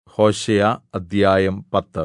ഹോശേയ അദ്ധ്യായം പത്ത്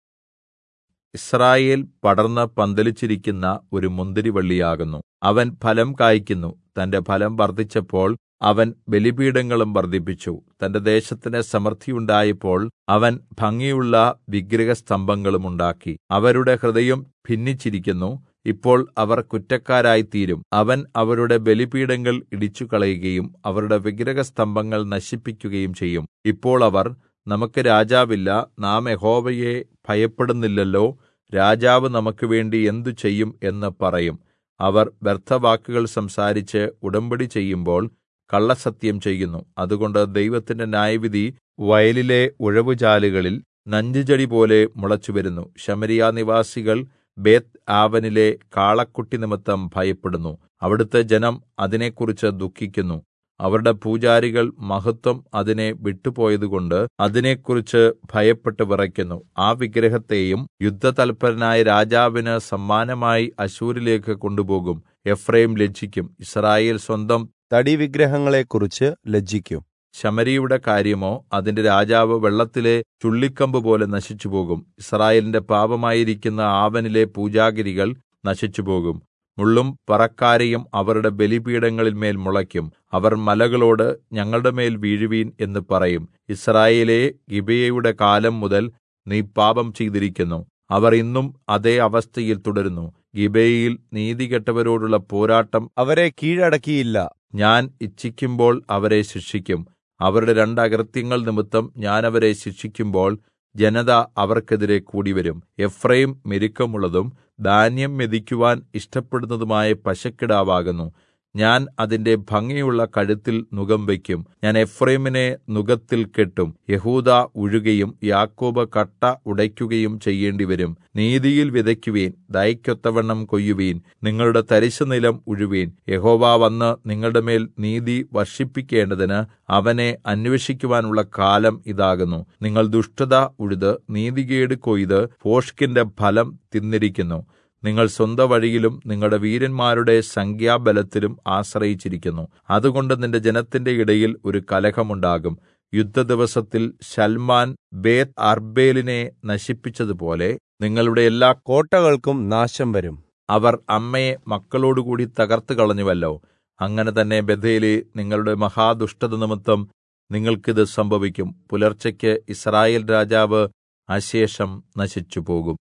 യിസ്രായേൽ പടർന്ന് പന്തലിച്ചിരിക്കുന്ന ഒരു മുന്തിരിവള്ളിയാകുന്നു അവൻ ഫലം കായ്ക്കുന്നു തന്റെ ഫലം വർദ്ധിച്ചപ്പോൾ അവൻ ബലിപീഠങ്ങളും വർദ്ധിപ്പിച്ചു തന്റെ ദേശത്തിന് സമൃദ്ധിയുണ്ടായപ്പോൾ അവൻ ഭംഗിയുള്ള വിഗ്രഹസ്തംഭങ്ങളും ഉണ്ടാക്കി അവരുടെ ഹൃദയം ഭിന്നിച്ചിരിക്കുന്നു ഇപ്പോൾ അവർ കുറ്റക്കാരായിത്തീരും അവൻ അവരുടെ ബലിപീഠങ്ങൾ ഇടിച്ചുകളയുകയും അവരുടെ വിഗ്രഹസ്തംഭങ്ങൾ നശിപ്പിക്കുകയും ചെയ്യും ഇപ്പോൾ അവർ നമുക്ക് രാജാവില്ല നാം യഹോവയെ ഭയപ്പെടുന്നില്ലല്ലോ രാജാവ് നമുക്കുവേണ്ടി എന്ത് ചെയ്യും എന്ന് പറയും അവർ വ്യർത്ഥവാക്കുകൾ സംസാരിച്ച് ഉടമ്പടി ചെയ്യുമ്പോൾ കള്ളസത്യം ചെയ്യുന്നു അതുകൊണ്ട് ദൈവത്തിന്റെ ന്യായവിധി വയലിലെ ഉഴവുചാലുകളിൽ നഞ്ചുചെടിപോലെ മുളച്ചുവരുന്നു ശമര്യ നിവാസികൾ ബേത്ത് ആവനിലെ കാളക്കുട്ടി നിമിത്തം ഭയപ്പെടുന്നു അവിടുത്തെ ജനം അതിനെക്കുറിച്ച് ദുഃഖിക്കുന്നു അവരുടെ പൂജാരികൾ മഹത്വം അതിനെ വിട്ടുപോയതുകൊണ്ട് അതിനെക്കുറിച്ച് ഭയപ്പെട്ട് വിറയ്ക്കുന്നു ആ വിഗ്രഹത്തെയും യുദ്ധതൽപരനായ രാജാവിന് സമ്മാനമായി അശ്ശൂരിലേക്ക് കൊണ്ടുപോകും എഫ്രയീം ലജ്ജിക്കും യിസ്രായേൽ സ്വന്തം തടിവിഗ്രഹങ്ങളെക്കുറിച്ച് ലജ്ജിക്കും ശമര്യയുടെ കാര്യമോ അതിന്റെ രാജാവ് വെള്ളത്തിലെ ചുള്ളിക്കമ്പുപോലെ നശിച്ചുപോകും യിസ്രായേലിന്റെ പാപമായിരിക്കുന്ന ആവനിലെ പൂജാഗിരികൾ നശിച്ചുപോകും മുള്ളും പറക്കാരയും അവരുടെ ബലിപീഠങ്ങളിന്മേൽ മുളയ്ക്കും അവർ മലകളോട് ഞങ്ങളുടെ മേൽ വീഴുവീൻ എന്ന് പറയും യിസ്രായേലേ ഗിബെയയുടെ കാലം മുതൽ നീ പാപം ചെയ്തിരിക്കുന്നു അവർ ഇന്നും അതേ അവസ്ഥയിൽ തുടരുന്നു ഗിബെയയിൽ നീതികെട്ടവരോടുള്ള പോരാട്ടം അവരെ കീഴടക്കിയില്ല ഞാൻ ഇച്ഛിക്കുമ്പോൾ അവരെ ശിക്ഷിക്കും അവരുടെ രണ്ട് അകൃത്യങ്ങൾ നിമിത്തം ഞാൻ അവരെ ശിക്ഷിക്കുമ്പോൾ ജനത അവർക്കെതിരെ കൂടിവരും എഫ്രയീം മെരുക്കമുള്ളതും ധാന്യം മെതിക്കുവാൻ ഇഷ്ടപ്പെടുന്നതുമായ പശക്കിടാവാകുന്നു ഞാൻ അതിന്റെ ഭംഗിയുള്ള കഴുത്തിൽ നുകം വയ്ക്കും ഞാൻ എഫ്രയീമിനെ നുകത്തിൽ കെട്ടും യഹൂദ ഉഴുകയും യാക്കോബ് കട്ട ഉടയ്ക്കുകയും ചെയ്യേണ്ടിവരും നീതിയിൽ വിതയ്ക്കുവീൻ ദയക്കൊത്തവണ്ണം കൊയ്യുവീൻ നിങ്ങളുടെ തരിശുനിലം ഉഴുവീൻ യഹോവ വന്ന് നിങ്ങളുടെ മേൽ നീതി വർഷിപ്പിക്കേണ്ടതിന് അവനെ അന്വേഷിക്കുവാനുള്ള കാലം ഇതാകുന്നു നിങ്ങൾ ദുഷ്ടത ഉഴുത് നീതികേട് കൊയ്ത് ഭോഷ്കിന്റെ ഫലം തിന്നിരിക്കുന്നു നിങ്ങൾ സ്വന്ത വഴിയിലും നിങ്ങളുടെ വീരന്മാരുടെ സംഖ്യാബലത്തിലും ആശ്രയിച്ചിരിക്കുന്നു അതുകൊണ്ട് നിന്റെ ജനത്തിന്റെ ഇടയിൽ ഒരു കലഹമുണ്ടാകും യുദ്ധദിവസത്തിൽ ശൽമാൻ ബേത്ത് അർബേലിനെ നശിപ്പിച്ചതുപോലെ നിങ്ങളുടെ എല്ലാ കോട്ടകൾക്കും നാശം വരും അവർ അമ്മയെ മക്കളോടുകൂടി തകർത്ത് കളഞ്ഞുവല്ലോ അങ്ങനെ തന്നെ ബഥേലേ നിങ്ങളുടെ മഹാദുഷ്ടത നിമിത്തം നിങ്ങൾക്കിത് സംഭവിക്കും പുലർച്ചയ്ക്ക് ഇസ്രായേൽ രാജാവ് അശേഷം നശിച്ചുപോകും